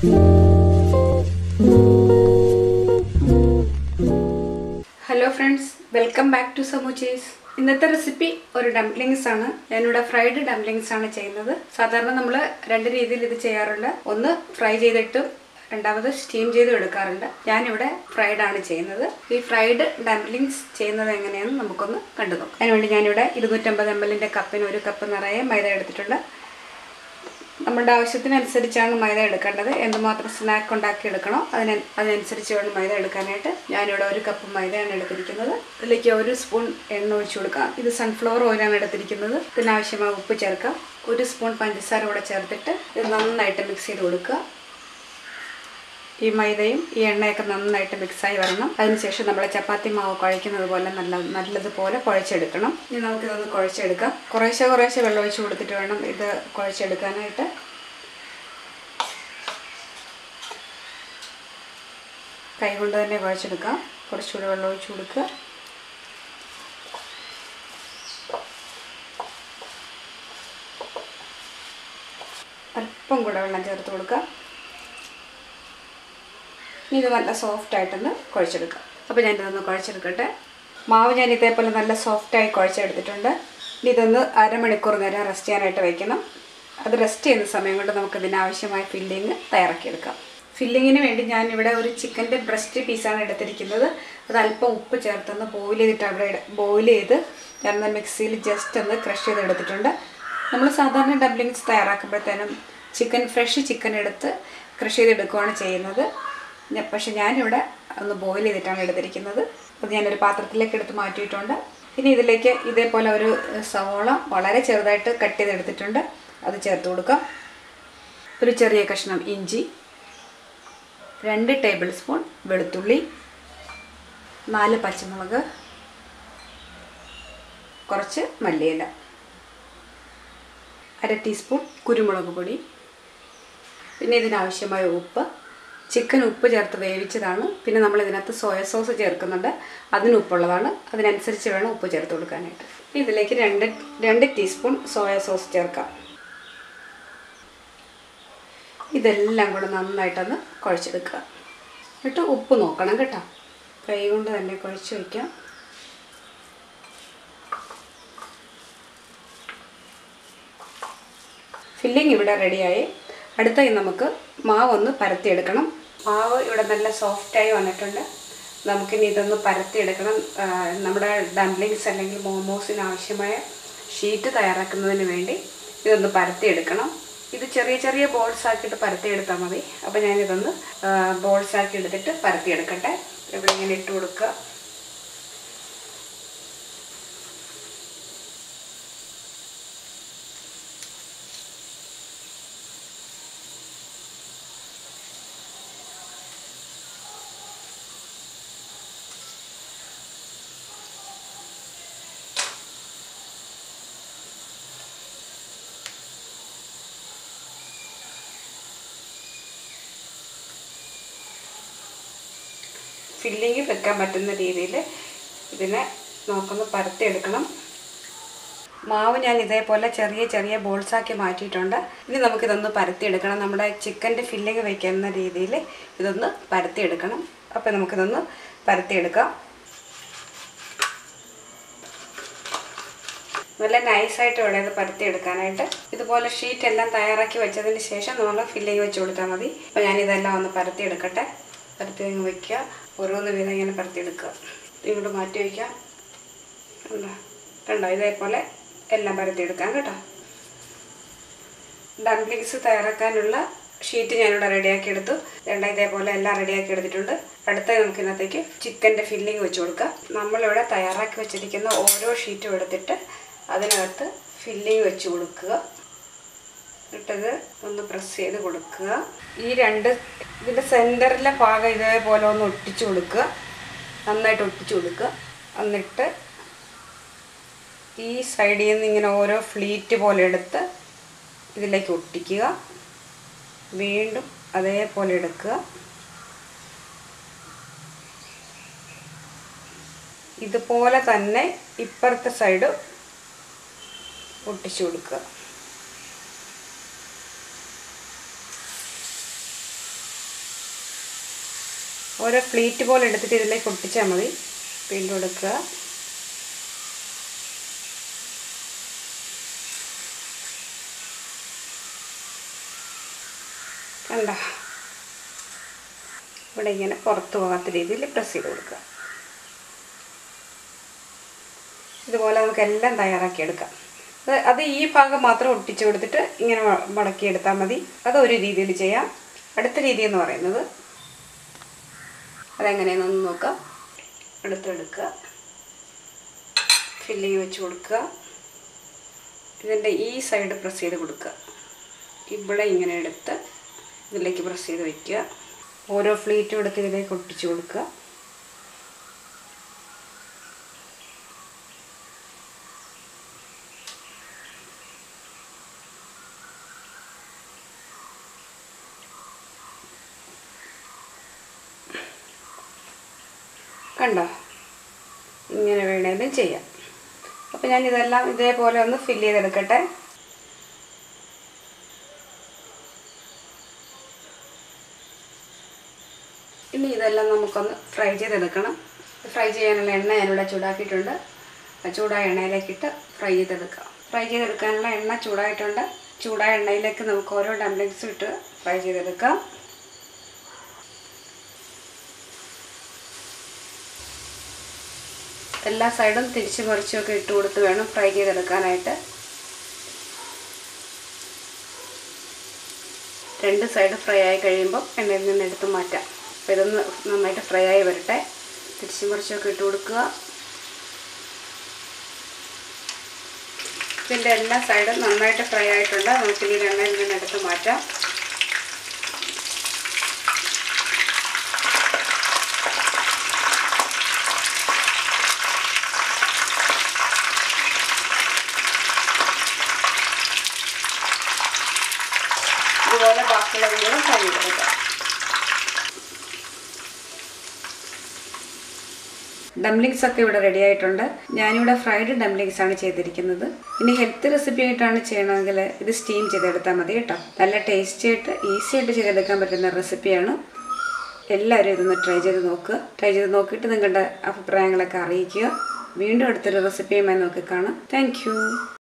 hello friends welcome back to സമൂച്ചീസ് ഇന്നത്തെ recipe ഒരു ഡംപ്ലിങ്സ് ആണ് ഞാനിവിടെ ഫ്രൈഡ് ഡംപ്ലിങ്സ് ആണ് ചെയ്യുന്നത് സാധാരണ നമ്മൾ രണ്ട് രീതിയിൽ ഇത് ചെയ്യാറുണ്ട് ഒന്ന് ഫ്രൈ ചെയ്തിട്ടും രണ്ടാമത് സ്റ്റീം ചെയ്തും എടുക്കാറുണ്ട് ഞാനിവിടെ ഫ്രൈഡ് ആണ് ചെയ്യുന്നത് ഈ ഫ്രൈഡ് ഡംപ്ലിങ്സ് ചെയ്യുന്നത് എങ്ങനെയാണെന്ന് നമുക്കൊന്ന് കണ്ടു നോക്കാം അതിനുവേണ്ടി ഞാനിവിടെ ഇരുന്നൂറ്റമ്പത് എം എല്ലിൻ്റെ കപ്പിന് ഒരു കപ്പ് നിറയെ മൈദ എടുത്തിട്ടുണ്ട് നമ്മുടെ ആവശ്യത്തിനനുസരിച്ചാണ് മൈദ എടുക്കേണ്ടത് എന്തുമാത്രം സ്നാക്ക് ഉണ്ടാക്കി എടുക്കണോ അതിന് അതിനനുസരിച്ച് വേണം മൈദ എടുക്കാനായിട്ട് ഞാനിവിടെ ഒരു കപ്പ് മൈദയാണ് എടുത്തിരിക്കുന്നത് ഇതിലേക്ക് ഒരു സ്പൂൺ എണ്ണ ഒഴിച്ചു കൊടുക്കാം ഇത് സൺഫ്ലവർ ഓയിലാണ് എടുത്തിരിക്കുന്നത് ഇതിനാവശ്യമായ ഉപ്പ് ചേർക്കാം ഒരു സ്പൂൺ പഞ്ചസാര കൂടെ ചേർത്തിട്ട് ഇത് നന്നായിട്ട് മിക്സ് ചെയ്ത് കൊടുക്കുക ഈ മൈദയും ഈ എണ്ണയൊക്കെ നന്നായിട്ട് മിക്സായി വരണം അതിനുശേഷം നമ്മൾ ചപ്പാത്തി മാവ് കുഴയ്ക്കുന്നത് പോലെ നല്ല നല്ലതുപോലെ കുഴച്ചെടുക്കണം ഇനി നമുക്കിതൊന്ന് കുഴച്ചെടുക്കാം കുറേശ്ശെ കുറേശ്ശെ വെള്ളം ഒഴിച്ച് കൊടുത്തിട്ട് വേണം ഇത് കുഴച്ചെടുക്കാനായിട്ട് കൈ കൊണ്ട് തന്നെ കുഴച്ചെടുക്കാം കുറച്ചുകൂടി വെള്ളം ഒഴിച്ച് കൊടുക്കുക അല്പം കൂടെ വെള്ളം ചേർത്ത് കൊടുക്കുക ഇനി ഇത് നല്ല സോഫ്റ്റ് ആയിട്ടൊന്ന് കുഴച്ചെടുക്കാം അപ്പോൾ ഞാനിതൊന്ന് കുഴച്ചെടുക്കട്ടെ മാവ് ഞാൻ ഇതേപോലെ നല്ല സോഫ്റ്റായി കുഴച്ചെടുത്തിട്ടുണ്ട് ഇനി ഇതൊന്ന് അരമണിക്കൂർ നേരം റെസ്റ്റ് ചെയ്യാനായിട്ട് വയ്ക്കണം അത് റെസ്റ്റ് ചെയ്യുന്ന സമയം കൊണ്ട് നമുക്ക് ഇതിനാവശ്യമായ ഫില്ലിങ് തയ്യാറാക്കിയെടുക്കാം ഫില്ലിങ്ങിന് വേണ്ടി ഞാൻ ഇവിടെ ഒരു ചിക്കൻ്റെ ബ്രസ്റ്റ് പീസാണ് എടുത്തിരിക്കുന്നത് അത് അല്പം ഉപ്പ് ചേർത്തൊന്ന് ബോയിൽ ചെയ്തിട്ട് അവിടെ ബോയിൽ ചെയ്ത് ഞാൻ മിക്സിയിൽ ജസ്റ്റ് ഒന്ന് ക്രഷ് ചെയ്ത് എടുത്തിട്ടുണ്ട് നമ്മൾ സാധാരണ ഡംപ്ലിങ്സ് തയ്യാറാക്കുമ്പോഴത്തേനും ചിക്കൻ ഫ്രഷ് ചിക്കൻ എടുത്ത് ക്രഷ് ചെയ്തെടുക്കുകയാണ് ചെയ്യുന്നത് ഞ- പക്ഷെ ഞാനിവിടെ ഒന്ന് ബോയിൽ ചെയ്തിട്ടാണ് എടുത്തിരിക്കുന്നത് അത് ഞാനൊരു പാത്രത്തിലേക്ക് എടുത്ത് മാറ്റിയിട്ടുണ്ട് ഇനി ഇതിലേക്ക് ഇതേപോലെ ഒരു സവോള വളരെ ചെറുതായിട്ട് കട്ട് ചെയ്തെടുത്തിട്ടുണ്ട് അത് ചേർത്ത് കൊടുക്കാം ഒരു ചെറിയ കഷ്ണം ഇഞ്ചി രണ്ട് ടേബിൾ സ്പൂൺ വെളുത്തുള്ളി നാല് പച്ചമുളക് കുറച്ച് മല്ലിയില അര ടീസ്പൂൺ കുരുമുളക് പൊടി പിന്നെ ഇതിനാവശ്യമായ ഉപ്പ് ചിക്കൻ ഉപ്പ് ചേർത്ത് വേവിച്ചതാണ് പിന്നെ നമ്മൾ ഇതിനകത്ത് സോയ സോസ് ചേർക്കുന്നുണ്ട് അതിന് ഉപ്പുള്ളതാണ് അതിനനുസരിച്ച് വേണം ഉപ്പ് ചേർത്ത് കൊടുക്കാനായിട്ട് ഇതിലേക്ക് രണ്ട് രണ്ട് ടീസ്പൂൺ സോയ സോസ് ചേർക്കാം ഇതെല്ലാം കൂടെ നന്നായിട്ടൊന്ന് കുഴച്ചെടുക്കുക എന്നിട്ട് ഉപ്പ് നോക്കണം കേട്ടോ കൈ കൊണ്ട് തന്നെ കുഴച്ച് വയ്ക്കാം ഫില്ലിംഗ് ഇവിടെ റെഡിയായി അടുത്തായി നമുക്ക് മാവ് ഒന്ന് പരത്തിയെടുക്കണം മാവ് ഇവിടെ നല്ല സോഫ്റ്റായി വന്നിട്ടുണ്ട് നമുക്കിനി ഇതൊന്ന് പരത്തിയെടുക്കണം ആ, നമ്മുടെ ഡംപ്ലിങ്സ് അല്ലെങ്കിൽ മോമോസിന് ആവശ്യമായ ഷീറ്റ് തയ്യാറാക്കുന്നതിന് വേണ്ടി ഇതൊന്ന് പരത്തിയെടുക്കണം ഇത് ചെറിയ ചെറിയ ബോൾസ് ആക്കിയിട്ട് പരത്തിയെടുത്താൽ മതി അപ്പോൾ ഞാനിതൊന്ന് ബോൾസ് ആക്കി എടുത്തിട്ട് പരത്തിയെടുക്കട്ടെ ഇവിടെ ഇങ്ങനെ ഇട്ട് കൊടുക്കുക ഫില്ലിങ് വെക്കാൻ പറ്റുന്ന രീതിയിൽ ഇതിനെ നോക്കൊന്ന് പരത്തിയെടുക്കണം മാവ് ഞാൻ ഇതേപോലെ ചെറിയ ചെറിയ ബോൾസാക്കി മാറ്റിയിട്ടുണ്ട് ഇനി നമുക്കിതൊന്ന് പരത്തിയെടുക്കണം നമ്മുടെ ചിക്കൻ്റെ ഫില്ലിങ് വെക്കുന്ന രീതിയിൽ ഇതൊന്ന് പരത്തിയെടുക്കണം അപ്പോൾ നമുക്കിതൊന്ന് പരത്തിയെടുക്കാം നല്ല നൈസായിട്ട് വേണം ഇത് പരത്തിയെടുക്കാനായിട്ട് ഇതുപോലെ ഷീറ്റ് എല്ലാം തയ്യാറാക്കി വെച്ചതിന് ശേഷം നമ്മൾ ഫില്ലിങ് വെച്ച് കൊടുത്താൽ മതി അപ്പോൾ ഞാനിതെല്ലാം ഒന്ന് പരത്തിയെടുക്കട്ടെ പരത്തി അങ്ങ് വയ്ക്കുക ഓരോന്ന് വീതം ഇങ്ങനെ പരത്തിയെടുക്കുക ഇങ്ങോട്ട് മാറ്റി വയ്ക്കാം കണ്ടോ കണ്ടോ ഇതേപോലെ എല്ലാം പരത്തിയെടുക്കാം കേട്ടോ ഡംപ്ലിങ്സ് തയ്യാറാക്കാനുള്ള ഷീറ്റ് ഞാനിവിടെ റെഡിയാക്കി എടുത്തു രണ്ട ഇതേപോലെ എല്ലാം റെഡിയാക്കി എടുത്തിട്ടുണ്ട് അടുത്ത നമുക്ക് ഇതിനകത്തേക്ക് ചിക്കൻ്റെ ഫില്ലിങ് വെച്ച് കൊടുക്കാം നമ്മളിവിടെ തയ്യാറാക്കി വെച്ചിരിക്കുന്ന ഓരോ ഷീറ്റും എടുത്തിട്ട് അതിനകത്ത് ഫില്ലിങ് വെച്ച് കൊടുക്കുക ഇട്ടത് ഒന്ന് പ്രസ് ചെയ്ത് കൊടുക്കുക ഈ രണ്ട് ഇതിൻ്റെ സെൻറ്ററിലെ ഭാഗം ഇതേപോലെ ഒന്ന് ഒട്ടിച്ചു കൊടുക്കുക നന്നായിട്ട് ഒട്ടിച്ചു കൊടുക്കുക എന്നിട്ട് ഈ സൈഡിൽ നിന്ന് ഇങ്ങനെ ഓരോ ഫ്ലീറ്റ് പോലെ എടുത്ത് ഇതിലേക്ക് ഒട്ടിക്കുക വീണ്ടും അതേപോലെ എടുക്കുക ഇതുപോലെ തന്നെ ഇപ്പുറത്തെ സൈഡ് ഒട്ടിച്ചു കൊടുക്കുക ഓരോ പ്ലേറ്റ് പോലെ എടുത്തിട്ട് ഇതിലേക്ക് ഒട്ടിച്ചാൽ മതി വീണ്ടും എടുക്കുക കണ്ട ഇവിടെ ഇങ്ങനെ പുറത്ത് പോകാത്ത രീതിയിൽ പ്രസ് ചെയ്ത് കൊടുക്കുക ഇതുപോലെ നമുക്ക് എല്ലാം തയ്യാറാക്കി എടുക്കാം അത് അത് ഈ ഭാഗം മാത്രം ഒട്ടിച്ച് കൊടുത്തിട്ട് ഇങ്ങനെ മ- മടക്കിയെടുത്താൽ മതി അത് ഒരു രീതിയിൽ ചെയ്യാം അടുത്ത രീതി എന്ന് പറയുന്നത് അതെങ്ങനെയാണെന്നൊന്ന് നോക്കാം എടുത്തെടുക്കുക ഫില്ലിങ് വെച്ച് കൊടുക്കുക ഇതിൻ്റെ ഈ സൈഡ് പ്രസ് ചെയ്ത് കൊടുക്കുക ഇവിടെ ഇങ്ങനെ എടുത്ത് ഇതിലേക്ക് പ്രസ് ചെയ്ത് വയ്ക്കുക ഓരോ ഫ്ലീറ്റും എടുത്ത് ഇതിലേക്ക് ഒട്ടിച്ച് കൊടുക്കുക കണ്ടോ ഇങ്ങനെ വേണേലും ചെയ്യാം അപ്പോൾ ഞാൻ ഇതെല്ലാം ഇതേപോലെ ഒന്ന് ഫില്ല് ചെയ്തെടുക്കട്ടെ ഇനി ഇതെല്ലാം നമുക്കൊന്ന് ഫ്രൈ ചെയ്തെടുക്കണം ഫ്രൈ ചെയ്യാനുള്ള എണ്ണ ഞാനിവിടെ ചൂടാക്കിയിട്ടുണ്ട് ആ ചൂടായ എണ്ണയിലേക്കിട്ട് ഫ്രൈ ചെയ്തെടുക്കാം ഫ്രൈ ചെയ്തെടുക്കാനുള്ള എണ്ണ ചൂടായിട്ടുണ്ട് ചൂടായ എണ്ണയിലേക്ക് നമുക്ക് ഓരോ ഡംപ്ലിങ്സും ഇട്ട് ഫ്രൈ ചെയ്തെടുക്കാം എല്ലാ സൈഡും തിരിച്ച് മറിച്ചുമൊക്കെ ഇട്ട് കൊടുത്ത് വേണം ഫ്രൈ ചെയ്തെടുക്കാനായിട്ട് രണ്ട് സൈഡ് ഫ്രൈ ആയി കഴിയുമ്പോൾ എണ്ണയിൽ നിന്ന് എടുത്ത് മാറ്റാം അപ്പോൾ ഇതൊന്ന് നന്നായിട്ട് ഫ്രൈ ആയി വരട്ടെ തിരിച്ച് മറിച്ചൊക്കെ ഇട്ട് കൊടുക്കുക ഇതിൻ്റെ എല്ലാ സൈഡും നന്നായിട്ട് ഫ്രൈ ആയിട്ടുണ്ട് നമുക്ക് ഈ എണ്ണയിൽ നിന്ന് എടുത്ത് മാറ്റാം ഇതുപോലെ ബാക്കിയുള്ളതും ഫ്രൈ ചെയ്തെടുക്കാം ഡംപ്ലിങ്സ് ഒക്കെ ഇവിടെ റെഡി ആയിട്ടുണ്ട് ഞാനിവിടെ ഫ്രൈഡ് ഡംപ്ലിങ്സ് ആണ് ചെയ്തിരിക്കുന്നത് ഇനി ഹെൽത്ത് റെസിപ്പി ആയിട്ടാണ് ചെയ്യണമെങ്കിൽ ഇത് സ്റ്റീം ചെയ്തെടുത്താൽ മതി കേട്ടോ നല്ല ടേസ്റ്റി ആയിട്ട് ഈസി ആയിട്ട് ചെയ്തെടുക്കാൻ പറ്റുന്ന റെസിപ്പിയാണ് എല്ലാവരും ഇതൊന്ന് ട്രൈ ചെയ്ത് നോക്കുക ട്രൈ ചെയ്ത് നോക്കിയിട്ട് നിങ്ങളുടെ അഭിപ്രായങ്ങളൊക്കെ അറിയിക്കുക വീണ്ടും അടുത്തൊരു റെസിപ്പിയുമായി നോക്കി കാണാം താങ്ക്